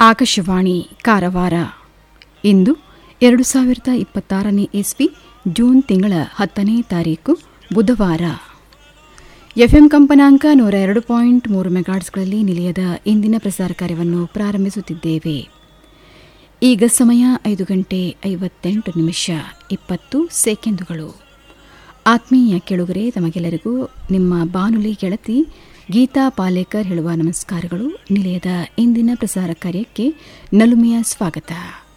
ಆಕಾಶವಾಣಿ ಕಾರವಾರ ಇಂದು ಎರಡು ಸಾವಿರದ ಇಪ್ಪತ್ತಾರನೇ ಇಸ್ವಿ ಜೂನ್ ತಿಂಗಳ ಹತ್ತನೇ ತಾರೀಕು ಬುಧವಾರ ಎಫ್ಎಂ ಕಂಪನಾಂಕ ನೂರ ಎರಡು ಪಾಯಿಂಟ್ ಮೂರು ಮೆಗಾಟ್ಸ್ಗಳಲ್ಲಿ ನಿಲಯದ ಇಂದಿನ ಪ್ರಸಾರ ಕಾರ್ಯವನ್ನು ಪ್ರಾರಂಭಿಸುತ್ತಿದ್ದೇವೆ ಈಗ ಸಮಯ ಐದು ಗಂಟೆ ಐವತ್ತೆಂಟು ನಿಮಿಷ ಇಪ್ಪತ್ತು ಸೆಕೆಂಡುಗಳು ಆತ್ಮೀಯ ಕೆಳುಗರೆ ತಮಗೆಲ್ಲರಿಗೂ ನಿಮ್ಮ ಬಾನುಲಿ ಗೆಳತಿ ಗೀತಾ ಪಾಲೇಕರ್ ಹೇಳುವ ನಮಸ್ಕಾರಗಳು ನಿಲಯದ ಇಂದಿನ ಪ್ರಸಾರ ಕಾರ್ಯಕ್ಕೆ ನಲುಮೆಯ ಸ್ವಾಗತ